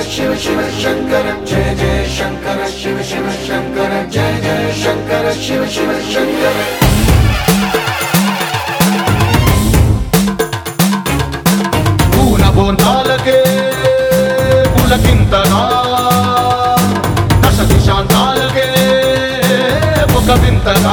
శివ శివ శంకర జయ జయ శంకర శివ శివ శంకర జయ జయ శంకర శివ శివ శంకర పూన బోంతాలకే పులకింతగా దశ దిశాంతాలకే ఒక వింతగా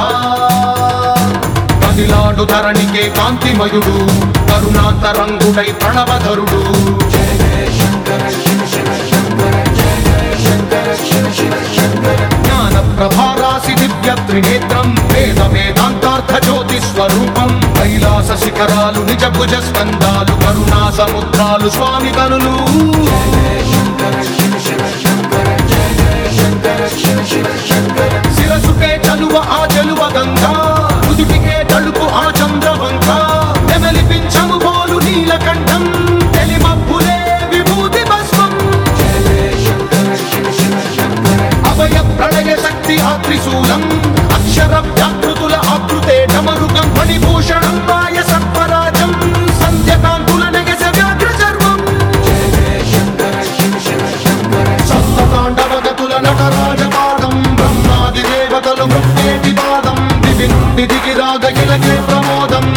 కదిలాడు ధరణికే కాంతిమయుడు కరుణాంతరంగుడై ప్రణవధరుడు జయ జయ శంకర శివ శివ శంకర జయ జయ శంకర శివ శివ శంకర జ్ఞాన ప్రభారాసి దివ్య త్రినేత్రం వేద వేదాంతార్థ జ్యోతి స్వరూపం కైలాస శిఖరాలు నిజ భుజ స్కందాలు కరుణా సముద్రాలు స్వామి కనులు జయ శంకర శివ శివ శంకర జయ జయ శంకర శివ శివ శంకర శిరసుకే చలువ ఆ చెలువ గంగా కుదుటికే తలుపు ఆ చంద్రవంక నెమలిపించము పోలు నీలకంఠం తెలిమబ్బులే విభూతి భస్మం జయ జయ శంకర శివ శివ శంకర అభయ ప్రళయ శక్తి ఆ త్రిశూలం అక్షర వ్యాకృతుల ఆకృతే డమరుగం ఫణిభూషణం మాయ సర్పరాజం సంధ్యకాంతుల నెగస వ్యాఘ్ర చర్మం జయ జయ శంకర శివ శివ శంకర సప్తతాండవగతుల నటరాజపాదం బ్రహ్మాది దేవతలు మృత్యేటి పాదం దివి నుండి దిగి రాగ ఇలకే ప్రమోదం